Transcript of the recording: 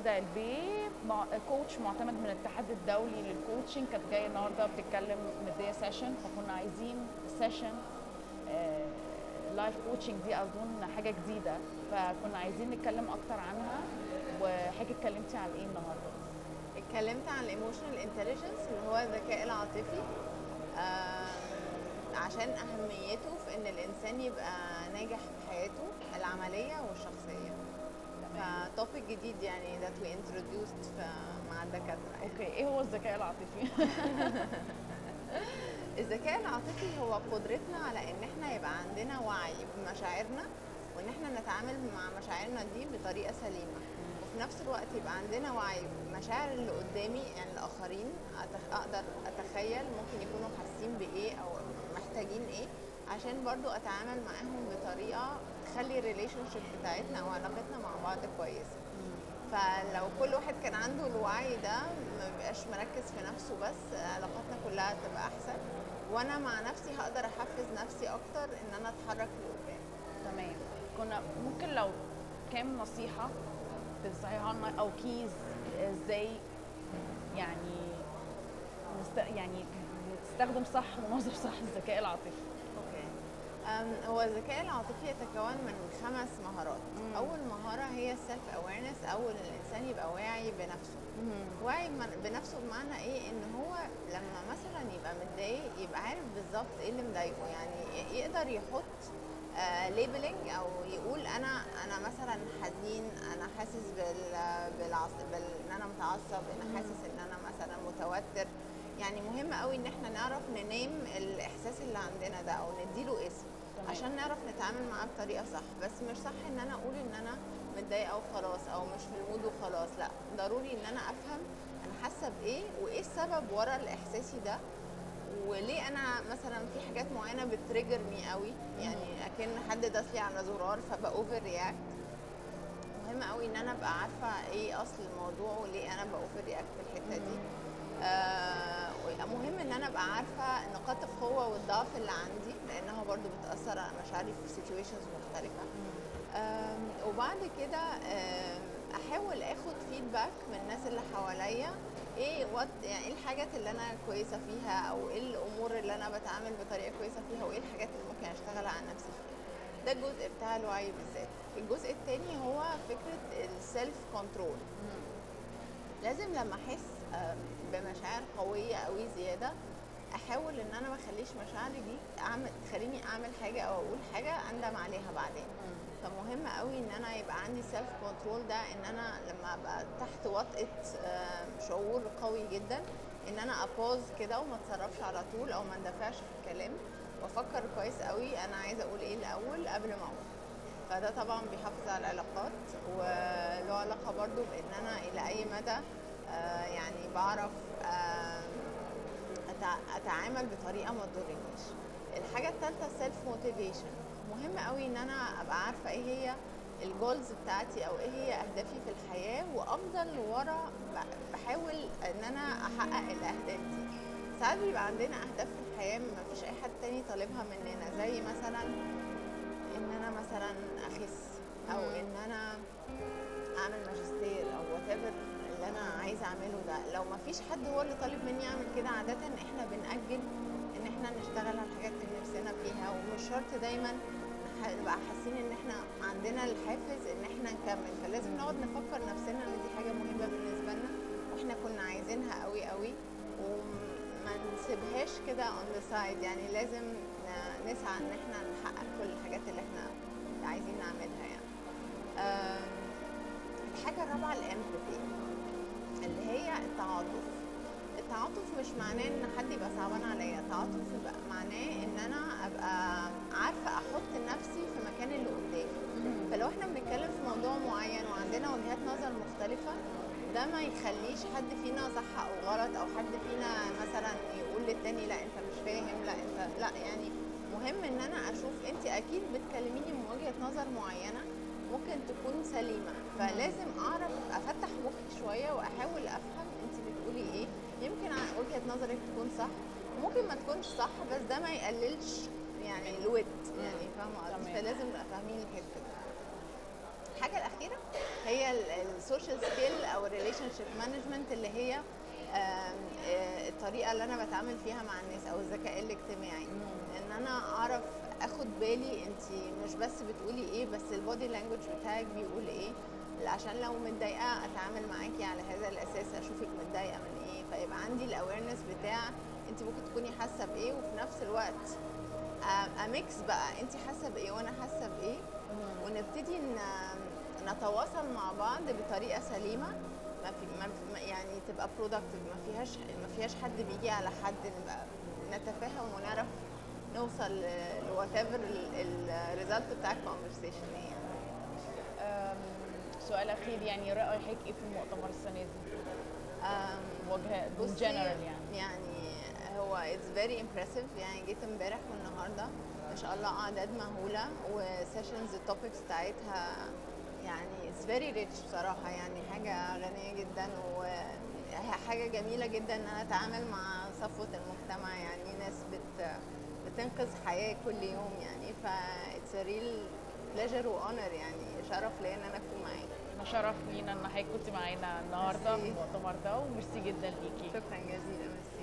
البيه مع كوتش معتمد من الاتحاد الدولي للكوتشنج كانت جايه النهارده بتتكلم مديه سيشن فكنا عايزين سيشن لايف كوتشنج دي اظن حاجه جديده فكنا عايزين نتكلم اكتر عنها وحضرتك اتكلمتي عن ايه النهارده اتكلمت عن الايموشنال انتليجنس اللي هو الذكاء العاطفي آم، عشان اهميته في ان الانسان يبقى ناجح في حياته العمليه والشخصيه فتوبيك جديد يعني ذات وي introduced ف- مع الدكاتره يعني. اوكي ايه هو الذكاء العاطفي الذكاء العاطفي هو قدرتنا على ان احنا يبقى عندنا وعي بمشاعرنا وان احنا نتعامل مع مشاعرنا دي بطريقه سليمه وفي نفس الوقت يبقى عندنا وعي بمشاعر اللي قدامي يعني الاخرين أتخ... اقدر اتخيل ممكن يكونوا حاسين بايه او محتاجين ايه عشان برضو اتعامل معاهم بطريقه تخلي الريليشن شيب بتاعتنا او علاقتنا مع بعض كويسه فلو كل واحد كان عنده الوعي ده ما بيبقاش مركز في نفسه بس علاقاتنا كلها تبقى احسن وانا مع نفسي هقدر احفز نفسي اكتر ان انا اتحرك لقدام تمام كنا ممكن لو كام نصيحة تنصحيها لنا أو كيز ازاي يعني نست... يعني نستخدم صح ونوظف صح الذكاء العاطفي اوكي أم، هو الذكاء العاطفي يتكون من خمس مهارات مم. اول مهاره هي السيلف اويرنس او ان الانسان يبقى واعي بنفسه واعي بمن- بنفسه بمعنى ايه ان هو لما مثلا يبقى متضايق يبقى عارف بالظبط ايه اللي مضايقه يعني ي- يقدر يحط ليبلنج او يقول انا انا مثلا حزين انا حاسس بال بالعص بال ان انا متعصب انا حاسس ان انا مثلا متوتر يعني مهم قوي ان احنا نعرف ننام الاحساس اللي عندنا ده او نديله اسم تمام. عشان نعرف نتعامل معاه بطريقه صح بس مش صح ان انا اقول ان انا متضايقه وخلاص او مش في المود وخلاص لا ضروري ان انا افهم انا حاسه بايه وايه السبب ورا الاحساسي ده وليه انا مثلا في حاجات معينه بتريجر مي قوي يعني اكن حد داس لي على زرار فبقى اوفر رياكت مهم قوي ان انا ابقى عارفه ايه اصل الموضوع وليه انا بقى اوفر رياكت في الحته دي آه مهم ان انا ابقى عارفه نقاط القوه والضعف اللي عندي لانها برضو بتاثر على مشاعري في سيتويشنز مختلفه آم، وبعد كده آم، احاول اخد فيدباك من الناس اللي حواليا ايه وات يعني ايه الحاجات اللي انا كويسه فيها او ايه الامور اللي انا بتعامل بطريقه كويسه فيها وايه الحاجات اللي ممكن اشتغل على نفسي فيها ده الجزء بتاع الوعي بالذات الجزء التاني هو فكره السيلف كنترول لازم لما احس آم، بمشاعر قويه قوي زياده احاول ان انا ما اخليش مشاعري دي اعمل تخليني اعمل حاجه او اقول حاجه اندم عليها بعدين فمهم قوي ان انا يبقى عندي سيلف كنترول ده ان انا لما ابقى تحت وطئه آم، شعور قوي جدا ان انا ابوز كده وما اتصرفش على طول او ما اندفعش في الكلام وافكر كويس قوي انا عايزه اقول ايه الاول قبل ما اقول فده طبعا بيحافظ على العلاقات وله علاقه برضو بان انا الى اي مدى آه، يعني بعرف آم، أتع- اتعامل بطريقه ما تضرنيش الحاجه الثالثه سيلف موتيفيشن مهم قوي ان انا ابقى عارفه ايه هي الجولز بتاعتي او ايه هي اهدافي في الحياه وافضل ورا ب- بحاول ان انا احقق الاهداف دي ساعات بيبقى عندنا اهداف في الحياه ما فيش اي حد تاني طالبها مننا زي مثلا ان انا مثلا اخس او مم. ان انا اعمل ماجستير او وات اللي انا عايزه اعمله ده لو ما فيش حد هو اللي طالب مني اعمل كده عاده احنا بنأجل ان احنا نشتغل على الحاجات اللي نفسنا فيها ومش شرط دايما نح- نبقى حاسين ان احنا عندنا الحافز ان احنا نكمل فلازم نقعد نفكر نفسنا ان دي حاجه مهمه بالنسبه لنا واحنا كنا عايزينها قوي قوي وما نسيبهاش كده اون ذا سايد يعني لازم ن- نسعى ان احنا نحقق كل الحاجات اللي احنا عايزين نعملها يعني آم، الحاجه الرابعه الامباثي اللي هي التعاطف التعاطف مش معناه ان حد يبقى صعبان عليا التعاطف يبقى معناه ان انا ابقى عارفه احط نفسي في مكان اللي قدامي فلو احنا بنتكلم في موضوع معين وعندنا وجهات نظر مختلفه ده ما يخليش حد فينا صح او غلط او حد فينا مثلا يقول للتاني لا انت مش فاهم لا انت لا يعني مهم ان انا اشوف انت اكيد بتكلميني من وجهه نظر معينه ممكن تكون سليمه فلازم اعرف افتح مخي شويه واحاول افهم انت بتقولي ايه يمكن ع- وجهه نظرك تكون صح وممكن ما تكونش صح بس ده ما يقللش يعني الود يعني فاهمه قصدي تمام. فلازم نبقى فاهمين الحته دي الحاجه الاخيره هي السوشيال سكيل او الريليشن شيب مانجمنت اللي هي آم، آه، الطريقه اللي انا بتعامل فيها مع الناس او الذكاء الاجتماعي ان انا اعرف اخد بالي انت مش بس بتقولي ايه بس البودي لانجوج بتاعك بيقول ايه عشان لو متضايقه اتعامل معاكي على هذا الاساس اشوفك متضايقه من ايه فيبقى عندي الاويرنس بتاع انت ممكن تكوني حاسه بايه وفي نفس الوقت آه، اميكس بقى انت حاسه بايه وانا حاسه بايه ونبتدي ن- نتواصل مع بعض بطريقه سليمه ما في ما ما- يعني تبقى برودكتيف ما فيهاش ما فيهاش حد بيجي على حد نبقى نتفاهم ونعرف نوصل لوات ايفر الريزلت بتاع الكونفرسيشن يعني أم، سؤال اخير يعني رايك ايه في المؤتمر السنه دي أم، وجه بصي، جنرال يعني يعني هو اتس فيري امبرسيف يعني جيت امبارح والنهارده ما شاء الله اعداد مهوله وسيشنز التوبكس بتاعتها يعني اتس فيري ريتش بصراحه يعني حاجه غنيه جدا وحاجه جميله جدا ان انا اتعامل مع صفوه المجتمع يعني ناس بت بتنقذ حياه كل يوم يعني ف اتس ريل بليجر واونر يعني شرف ليا ان انا اكون معاكي احنا شرف لينا ان حضرتك كنت معانا النهارده في ميرسي. المؤتمر ده وميرسي جدا ليكي شكرا جزيلا ميرسي